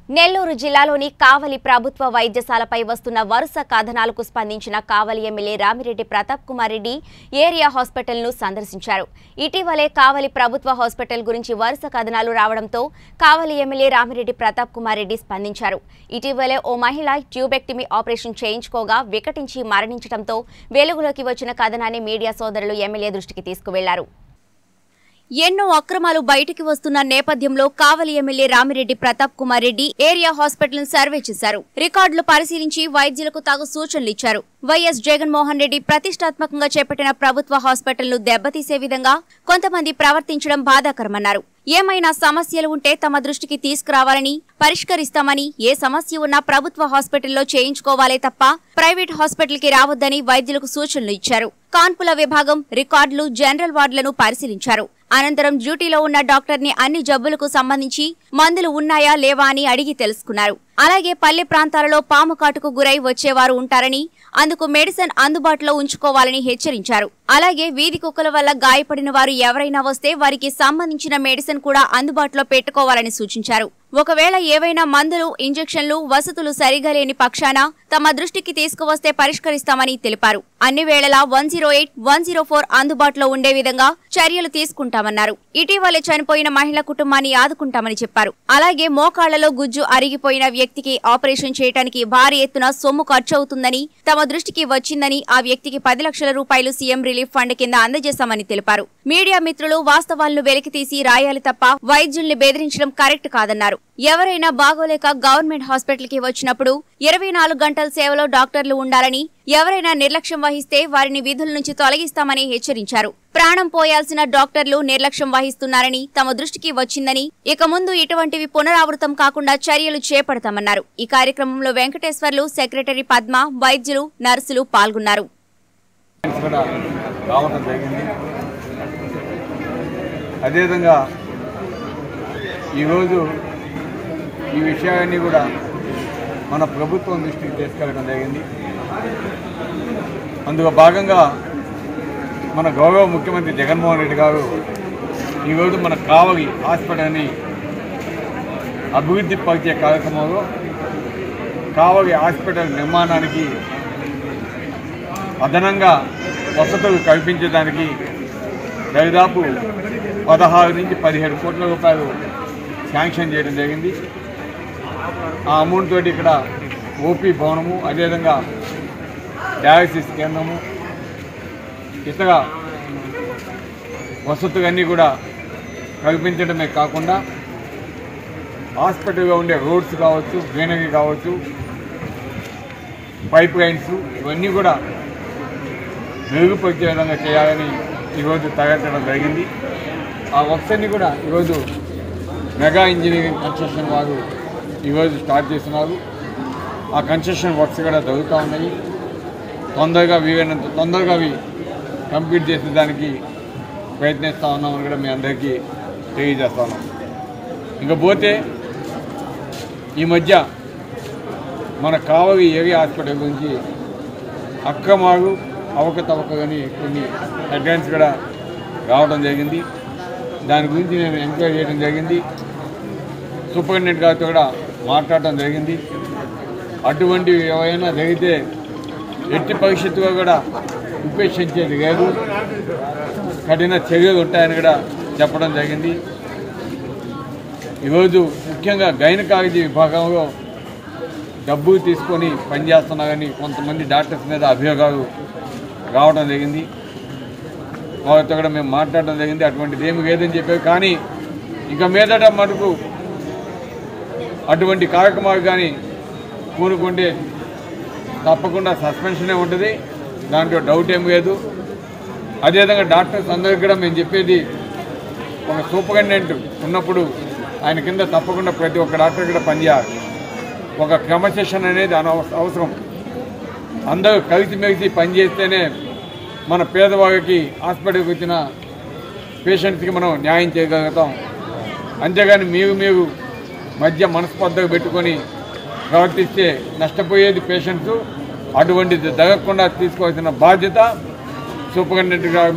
నెల్లూరు జిల్లాలోని కావలి ప్రభుత్వ వైద్యశాలపై వస్తున్న వరుస కథనాలకు స్పందించిన కావలి ఎమ్మెల్యే రామిరెడ్డి ప్రతాప్ కుమార్ రెడ్డి ఏరియా హాస్పిటల్ను సందర్శించారు ఇటీవలే కావలి ప్రభుత్వ హాస్పిటల్ గురించి వరుస కథనాలు రావడంతో కావలి ఎమ్మెల్యే రామిరెడ్డి ప్రతాప్ కుమార్ రెడ్డి స్పందించారు ఇటీవలే ఓ మహిళ ట్యూబెక్టమీ ఆపరేషన్ చేయించుకోగా వికటించి మరణించడంతో వెలుగులోకి వచ్చిన కథనాన్ని మీడియా సోదరులు ఎమ్మెల్యే దృష్టికి తీసుకువెళ్లారు ఎన్నో అక్రమాలు బయటికి వస్తున్న నేపథ్యంలో Kavali MLA Ramireddy Pratap Kumar Reddy area hospital survey చేశారు రికార్డులు పరిశీలించి వైద్యులకు తగు సూచనలు ఇచ్చారు వైఎస్ జగన్మోహన్ రెడ్డి ప్రతిష్టాత్మకంగా చేపట్టిన ప్రభుత్వ హాస్పిటల్ను దెబ్బతీసే విధంగా కొంతమంది ప్రవర్తించడం బాధాకరమన్నారు ఏమైనా సమస్యలు ఉంటే తమ దృష్టికి తీసుకురావాలని పరిష్కరిస్తామని ఏ సమస్య ఉన్నా ప్రభుత్వ హాస్పిటల్లో చేయించుకోవాలే తప్ప ప్రైవేట్ హాస్పిటల్కి రావద్దని వైద్యులకు సూచనలు ఇచ్చారు కాన్పుల విభాగం రికార్డులు జనరల్ వార్డులను పరిశీలించారు అనంతరం డ్యూటీలో ఉన్న డాక్టర్ని అన్ని జబ్బులకు సంబంధించి మందులు ఉన్నాయా లేవా అని అడిగి తెలుసుకున్నారు అలాగే పల్లె ప్రాంతాలలో పాము కాటుకు గురై వచ్చేవారు ఉంటారని అందుకు మెడిసిన్ అందుబాటులో ఉంచుకోవాలని హెచ్చరించారు అలాగే వీధి కుక్కల వల్ల గాయపడిన వారు ఎవరైనా వస్తే వారికి సంబంధించిన మెడిసిన్ కూడా అందుబాటులో పెట్టుకోవాలని సూచించారు ఒకవేళ ఏవైనా మందులు ఇంజెక్షన్లు వసతులు సరిగా లేని పక్షాన తమ దృష్టికి తీసుకువస్తే పరిష్కరిస్తామని తెలిపారు అన్ని వేళలా one zero eight one zero four అందుబాటులో ఉండే విధంగా చర్యలు తీసుకుంటామన్నారు ఇటీవలే చనిపోయిన మహిళ కుటుంబాన్ని ఆదుకుంటామని చెప్పారు అలాగే మోకాళ్లలో గుజ్జు అరిగిపోయిన వ్యక్తికి ఆపరేషన్ చేయడానికి భారీ ఎత్తున సొమ్ము ఖర్చు అవుతుందని తమ దృష్టికి వచ్చిందని ఆ వ్యక్తికి పది లక్షల రూపాయలు సీఎం రిలీఫ్ ఫండ్ కింద అందజేశామని తెలిపారు మీడియా మిత్రులు వాస్తవాలను వెలికితీసి రాయాలి తప్ప వైద్యుల్ని బెదిరించడం కరెక్ట్ కాదన్నారు ఎవరైనా బాగోలేక గవర్నమెంట్ హాస్పిటల్ కి వచ్చినప్పుడు ఇరవై నాలుగు గంటల సేవలో డాక్టర్లు ఉండాలని ఎవరైనా నిర్లక్ష్యం వహిస్తే వారిని విధుల నుంచి తొలగిస్తామని హెచ్చరించారు ప్రాణం పోయాల్సిన డాక్టర్లు నిర్లక్ష్యం వహిస్తున్నారని తమ దృష్టికి వచ్చిందని ఇక ముందు ఇటువంటివి పునరావృతం కాకుండా చర్యలు చేపడతామన్నారు ఈ కార్యక్రమంలో వెంకటేశ్వర్లు సెక్రటరీ పద్మ వైద్యులు నర్సులు పాల్గొన్నారు కూడా రావటం జరిగింది అదేవిధంగా ఈరోజు ఈ విషయాన్ని కూడా మన ప్రభుత్వం దృష్టికి తీసుకెళ్ళడం జరిగింది అందులో భాగంగా మన గౌరవ ముఖ్యమంత్రి జగన్మోహన్ రెడ్డి గారు ఈరోజు మన కావలి హాస్పిటల్ని అభివృద్ధి పరిచే కార్యక్రమంలో కావలి హాస్పిటల్ నిర్మాణానికి అదనంగా వసతులు కల్పించడానికి దాదాపు పదహారు నుంచి పదిహేడు కోట్ల రూపాయలు శాంక్షన్ చేయడం జరిగింది ఆ అమౌంట్ తోటి ఇక్కడ ఓపీ భవనము అదేవిధంగా డయాలసిస్ కేంద్రము ఇతర వసతులన్నీ కూడా కల్పించడమే కాకుండా హాస్పిటల్లో ఉండే రోడ్స్ కావచ్చు గ్రీనరీ కావచ్చు పైప్ లైన్స్ ఇవన్నీ కూడా మెరుగుపరిచే విధంగా చేయాలని ఈరోజు తయారు జరిగింది ఆ వర్క్స్ అన్ని కూడా ఈరోజు మెగా ఇంజనీరింగ్ కన్స్ట్రక్షన్ వారు ఈరోజు స్టార్ట్ చేస్తున్నారు ఆ కన్స్ట్రక్షన్ వర్క్స్ కూడా జరుగుతూ ఉన్నాయి తొందరగా వీలైనంత తొందరగా అవి కంప్లీట్ చేసేదానికి ప్రయత్నిస్తూ ఉన్నామని కూడా మీ అందరికీ తెలియజేస్తా ఉన్నాం ఇంకా పోతే ఈ మధ్య మన కావలి ఏరియా హాస్పిటల్ గురించి అక్రమాలు అవకతవకలని కొన్ని హెడ్లైన్స్ కూడా రావడం జరిగింది దాని గురించి నేను ఎంక్వైరీ చేయడం జరిగింది సూపరింటెండెంట్ గారితో కూడా మాట్లాడటం జరిగింది అటువంటివి ఏవైనా జరిగితే ఎట్టి పరిస్థితుల్లో కూడా ఉపేక్షించేది లేదు కఠిన చర్యలు ఉంటాయని కూడా చెప్పడం జరిగింది ఈరోజు ముఖ్యంగా గైనకాలజీ విభాగంలో డబ్బు తీసుకొని పనిచేస్తున్నారని కొంతమంది డాక్టర్స్ మీద అభియోగాలు రావడం జరిగింది వారితో కూడా మేము మాట్లాడడం జరిగింది అటువంటిది ఏమి లేదని చెప్పారు కానీ ఇక మీదట మటుకు అటువంటి కార్యక్రమాలు కానీ కూనుకుంటే తప్పకుండా సస్పెన్షనే ఉంటుంది దాంట్లో డౌట్ ఏం లేదు అదేవిధంగా డాక్టర్స్ అందరికీ కూడా మేము చెప్పేది ఒక సూపరింటెండెంట్ ఉన్నప్పుడు ఆయన కింద తప్పకుండా ప్రతి ఒక్క డాక్టర్ కూడా పనిచేయాలి ఒక క్రమశిక్షణ అనేది అనవ- అవసరం అందరూ కలిసిమెలిసి పనిచేస్తేనే మన పేదవాళ్ళకి హాస్పిటల్కి వచ్చిన పేషెంట్స్కి మనం న్యాయం చేయగలుగుతాం అంతేగాని మీరు మీరు మధ్య మనస్పర్ధలు పెట్టుకొని ప్రవర్తిస్తే నష్టపోయేది పేషెంట్స్ అటువంటిది జరగకుండా తీసుకోవాల్సిన బాధ్యత సూపరింటెండెంట్ గారు